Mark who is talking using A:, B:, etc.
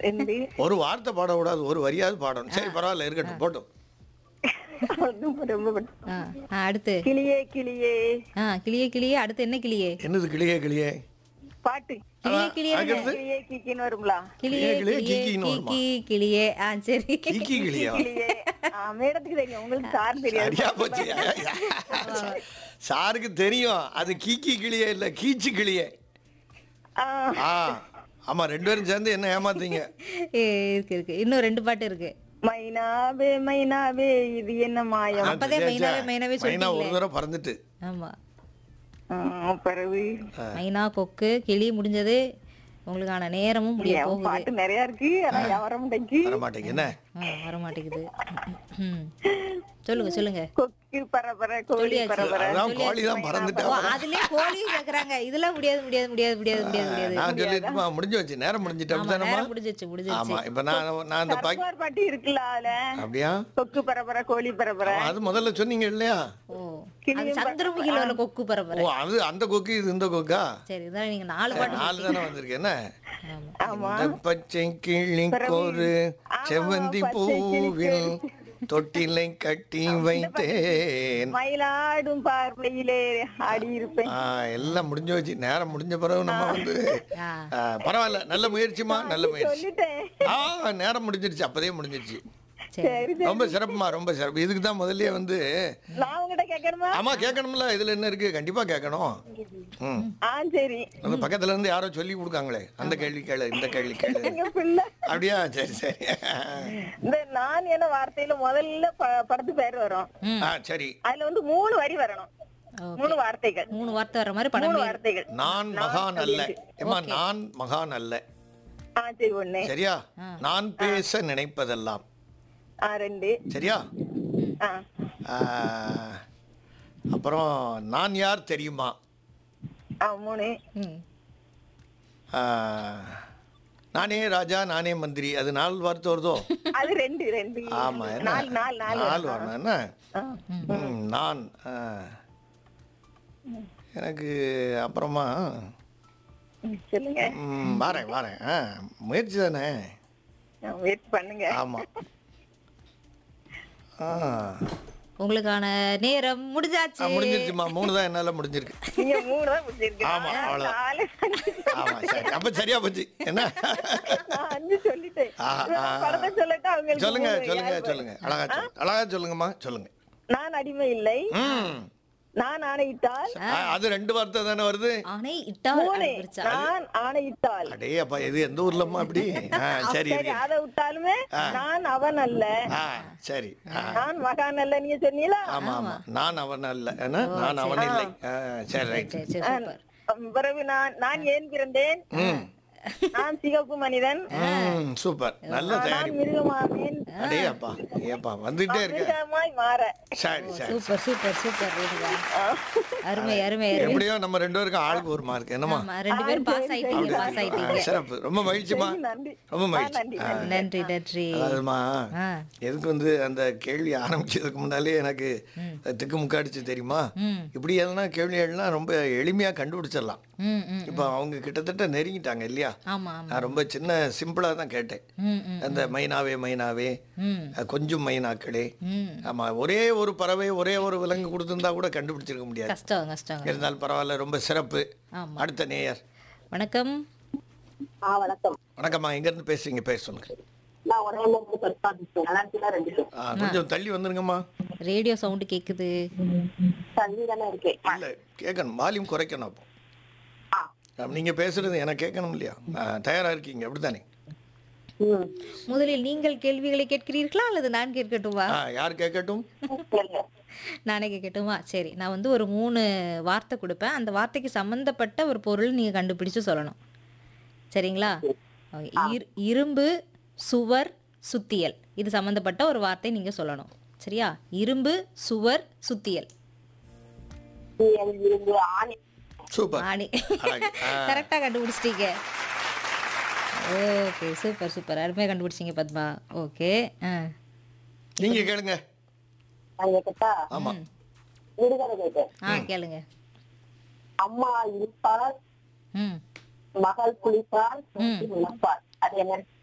A: ரெண்டு
B: ஒரு வார்த்தை பாடக்கூடாது ஒரு வரியாவது பாடணும் சரி பரவாயில்ல இருக்கட்டும் போட்டும்
A: ரொம்ப ரொம்ப பிடிக்கும்.
C: ஆ ஆ, அடுத்து
A: கிளியே கிளியே
C: ஆ கிளியே கிளியே அடுத்து என்ன கிளியே
B: என்னது கிளியே கிளியே
A: பாட்டு
C: கிளியே கிளியே
B: அதுக்கடுத்து?
A: கிளியே கிக்கின்னு வருங்களா
C: கிளியே
B: கிளியே,
C: கிளியே
B: கிக்கின்னு வருமா?
C: கீ கிளியே ஆ சரி
B: கீக்கி கிளியா
A: கிளியே ஆ, மேடத்துக்கு தெரியும் உங்களுக்கு சார் தெரியாது
B: சரியா போச்சு சாருக்கு தெரியும் அது கீக்கி கிளியே இல்ல கீச்சு கிளியே
A: ஆ,
B: ஆ ஆமா ரெண்டு பேரும் சேர்ந்து என்ன ஏமாத்தீங்க
C: ஏ, இருக்கு இருக்கு இன்னும் ரெண்டு பாட்டு இருக்கு
A: மைனாவே மைனாவே இது என்ன மாயம்
C: அப்பதே
B: சே, சே.
C: மைனாவே மைனாவே
B: மைனா ஒரு
C: சொல்லிட்டீங்களே.
B: தடவை பறந்துட்டு
C: ஆமா
A: ஆ, பிறகு
C: மைனா கொக்கு கிளி முடிஞ்சது உங்களுக்கான நேரமும் முடிய
A: என்
C: போகுது
A: பாட்டு நிறைய இருக்கு ஆனா வர மாட்டேங்கி
B: வர மாட்டேங்க என்ன
C: ஆ, வர மாட்டேங்குது ம். சொல்லுங்க சொல்லுங்க
A: கொக்கு பரபர கோழி
C: சொல்லியாச்சு.
A: பரபர
B: அதான் கோழி தான் பறந்துட்டு
C: ஓ, அதுலயே கோழி கேக்குறாங்க இதெல்லாம் முடியாது முடியாது முடியாது முடியாது முடியாது முடியாது
B: நான் சொல்லிட்டுமா முடிஞ்சு வச்சு நேரம் முடிஞ்சிட்டு
C: ஆமா
B: அப்படிதானம்மா
C: நேரம் முடிஞ்சிச்சு முடிஞ்சிச்சு
B: ஆமா இப்ப நான் நான் அந்த பாக்கி
A: சர்க்கார் பாட்டு இருக்குல்ல அதுல
B: அப்படியா
A: கொக்கு பரபர கோழி பரபர
B: ஆமா, அது முதல்ல சொன்னீங்க இல்லையா
C: ஓ
A: கிளியும்
C: அது சந்திரமுகில உள்ள கொக்கு
B: ஓ
C: பரபரை
B: அது அந்த கொக்கு இது இந்த கொக்கா
C: சரி இதான் நீங்க நாலு பாட்டு
B: நாலு தானே வந்திருக்கு என்ன
C: ஆமா
B: இந்த பச்சை கிளிக்கோரு செவ்வந்தி பூவில் தொட்டிலை கட்டி வைத்தேன்
A: மயிலாடும் பார்வையிலே ஆடி இருப்பேன்
B: ஆ, எல்லாம் முடிஞ்சு வச்சு நேரம் முடிஞ்ச பிறகு நம்ம வந்து
C: ஆ.
B: ஆ, பரவாயில்ல நல்ல முயற்சிமா நல்ல முயற்சி
A: சொல்லிட்டேன்
B: ஆ நேரம் முடிஞ்சிருச்சு அப்பதே முடிஞ்சிருச்சு
C: சரி
A: சரி
B: ரொம்ப சிறப்புமா ரொம்ப சிறப்பு இதுக்கு தான் முதல்லயே வந்து
A: நான் உங்ககிட்ட கேட்கணுமா
B: ஆமா கேட்கணும்ல இதுல என்ன இருக்கு கண்டிப்பா கேட்கணும் ம்
A: ஆ சரி
B: அந்த பக்கத்துல இருந்து யாரோ சொல்லி கொடுக்காங்களே அந்த கேள்வி கேளு இந்த கேள்வி கேளு
A: எங்க பிள்ளை
B: அப்படியா சரி சரி
A: இந்த நான் என்ன வார்த்தையில முதல்ல ப- படத்து பேர் வரும்
B: ஆ சரி
A: அதுல வந்து மூணு வரி வரணும்
C: ஓகே.
A: மூணு வார்த்தைகள்
C: மூணு வார்த்தை வர மாதிரி
A: மூணு
C: படம் பேரு.
A: வார்த்தைகள்
B: நான் மகான் அல்ல ஏமா நான் மகான் அல்ல
A: ஆ சரி ஒண்ணு
B: சரியா நான் பேச நினைப்பதெல்லாம்
A: ஆ ரெண்டு
B: சரியா
A: ஆ
B: ஆ, அப்புறம் நான் யார் தெரியுமா
A: ஆ மூணு
C: ம்.
B: ஆ, நானே ராஜா நானே மந்திரி அது நாலு வார்த்தை வருதோ
A: அது ரெண்டு ரெண்டு
B: ஆமா என்ன
A: நாலு நாலு நாலு
B: நாலு வரணும் என்ன
A: ஆ.
B: ம், நான் ஆ. எனக்கு அப்புறமா
A: ம், சொல்லுங்க
B: ம், வாரேன் வாரேன் ஆ முயற்சி தானே
A: வெயிட் பண்ணுங்க
B: ஆமா ஆ
C: உங்களுக்கான நேரம்
B: ஆ,
C: முடிஞ்சாச்சு
B: முடிஞ்சிருச்சுமா மூணு தான் என்னால முடிஞ்சிருக்கு
A: நீங்க மூணு தான் முடிச்சிருக்கீங்க
B: ஆமா, அவ்வளவுதான்.
A: நாலு
B: ஆமா சரி அப்ப சரியா போச்சு என்ன
A: நான் அஞ்சு சொல்லிட்டேன்
B: ஆ, ஆ.
A: படத்தை சொல்லட்டா அவங்களுக்கு
B: சொல்லுங்க
A: மூணு
B: சொல்லுங்க
A: யார்
B: சொல்லுங்க அழகா சொல்லுங்க அழகா சொல்லுங்கம்மா சொல்லுங்க
A: நான் அடிமை இல்லை
B: ம்
A: நான் ஆணையிட்டால்
B: ஆ, அது ரெண்டு வார்த்தை தானே வருது
C: ஆனை இட்டா
A: மூணு
C: பிரிச்சா
A: நான் ஆணையிட்டால்
B: அடே அப்பா இது எந்த ஊர்லம்மா அப்படி ஆ சரி
A: சரி
B: இருக்கு.
A: அதை விட்டாலுமே நான் அவன் அல்ல
B: ஆ சரி ஆ
A: நான் மகான் அல்ல நீங்க சொன்னீங்களா
B: ஆமா ஆமா நான் அவன் அல்ல என்ன? நான் அவன் இல்லை ஆ, சரி ரைட்
C: சரி சரி சூப்பர்
A: அம், பிறகு நான் நான் ஏன் பிறந்தேன்
B: ம்
A: நான் சிகப்பு மனிதன்
B: ம் சூப்பர் நல்ல
A: நான்
B: தயாரிப்பு
A: மிருகமாவேன்
B: அடே அப்பா ஏப்பா வந்துட்டே இருக்க
A: மிருகமாய் மாற
B: சரி சரி
C: சூப்பர் சூப்பர் சூப்பர் ரேணுகா அருமை அருமை அருமை
B: எப்படியோ நம்ம ரெண்டு பேருக்கும் ஆளுக்கு ஒரு மார்க் என்னம்மா
C: ஆமா ரெண்டு பேரும் பாஸ் ஆயிட்டீங்க பாஸ்
B: ஆ,
C: ஆயிட்டீங்க
B: சிறப்பு ரொம்ப மகிழ்ச்சிமா
A: நன்றி
B: ரொம்ப
A: ஆ,
B: மகிழ்ச்சி
A: நன்றி
B: ஆ.
C: நன்றி நன்றி
B: அதாவதுமா
C: ஆ
B: எதுக்கு வந்து அந்த கேள்வி ஆரம்பிச்சதுக்கு முன்னாலே எனக்கு திக்கு முக்காடிச்சு தெரியுமா
C: ம்
B: இப்படி எல்லாம் கேள்விகள்லாம் ரொம்ப எளிமையா கண்டுபிடிச்சிடலாம்
C: ம் ம்
B: இப்போ அவங்க கிட்டத்தட்ட நெருங்கிட்டாங்க இல்லையா
C: ஆமா ஆமா
B: நான் ரொம்ப சின்ன சிம்பிளா தான் கேட்டேன்
C: ம் ம்
B: அந்த மைனாவே மைனாவே
C: ம்
B: அஹ், கொஞ்சம் மைனாக்களே
C: ம்
B: ஆமா ஒரே ஒரு பறவை ஒரே ஒரு விலங்கு கொடுத்திருந்தா கூட கண்டுபிடிச்சிருக்க முடியாது
C: கஷ்டம் கஷ்டம்
B: இருந்தாலும் பரவாயில்ல ரொம்ப சிறப்பு
C: ஆமா
B: அடுத்த நேயர்
C: வணக்கம்
A: ஆ வணக்கம்
B: வணக்கம்மா எங்க இருந்து பேசுறீங்க பேச சொல்லுங்க
A: நான் உடனே பிரசாதிப்பேன் நல்லா இருக்கீங்களா ரெண்டு பேரும்
B: ஆ, கொஞ்சம் தள்ளி வந்துருங்கம்மா
C: ரேடியோ சவுண்ட் கேக்குது
A: தள்ளி தானே இருக்கேன்
B: இல்ல கேட்கணும் வால்யூம் குறைக்கணும் அப்போ
A: ஆ.
B: அப்ப நீங்க பேசுறது எனக்கு கேட்கணும் இல்லையா ஆ, தயாரா இருக்கீங்க அப்படித்தானே
A: ம்
C: முதலில் நீங்கள் கேள்விகளை கேட்கிறீர்களா அல்லது நான் கேட்கட்டுமா
B: ஆ, யார் கேட்கட்டும்
A: கேளுங்க.
C: நானே கேட்கட்டுமா சரி நான் வந்து ஒரு மூணு வார்த்தை கொடுப்பேன் அந்த வார்த்தைக்கு சம்மந்தப்பட்ட ஒரு பொருள் நீங்கள் கண்டுபிடிச்சு சொல்லணும் சரிங்களா Okay. இரு- இரும்பு சுவர் சுத்தியல் இது சம்மந்தப்பட்ட ஒரு வார்த்தை நீங்கள் சொல்லணும் சரியா இரும்பு சுவர் சுத்தியல்
A: நீ இருந்து ஆணி
B: சூப்பர்
C: ஆணி
B: அழகு. ஆ.
C: கரெக்டாக கண்டுபிடிச்சிட்டீங்க ஓகே சூப்பர் சூப்பர் அருமையாக கண்டுபிடிச்சிங்க பத்மா ஓகே ஆ
B: நீங்க கேளுங்க
A: நான் கேட்டா
B: ஆமா
A: விடுதலை கேட்டேன்
C: ஆ கேளுங்க
A: அம்மா இருப்பார்
C: ம்
A: மகள் குளிப்பார் இழப்பார் அது என்ன